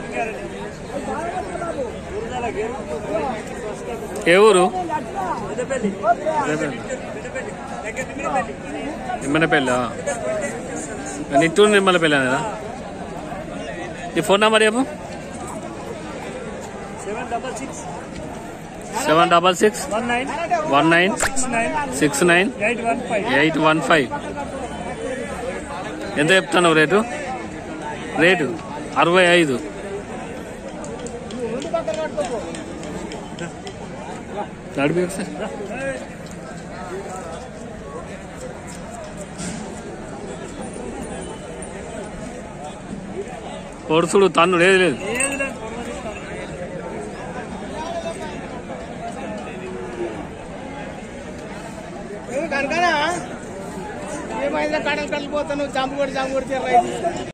ఏ ఊరు నిమ్మనపల్లి నిట్టూరు నిమ్మలపల్లి అనేదా నీ ఫోన్ నెంబర్ చెప్పు seven double six seven double six one nine one nine six nine six nine eight one five eight one five ఎంత చెప్తాను rate rate అరవై ఐదు నడిపి ఒకసారి పొడుచుడు తన్నుడు ఏది లేదు ఏది లేదు కనుకనా ఏమైందో కడలు కడలు పోతాను జంపు కొడి జంపు కొడితే రైతు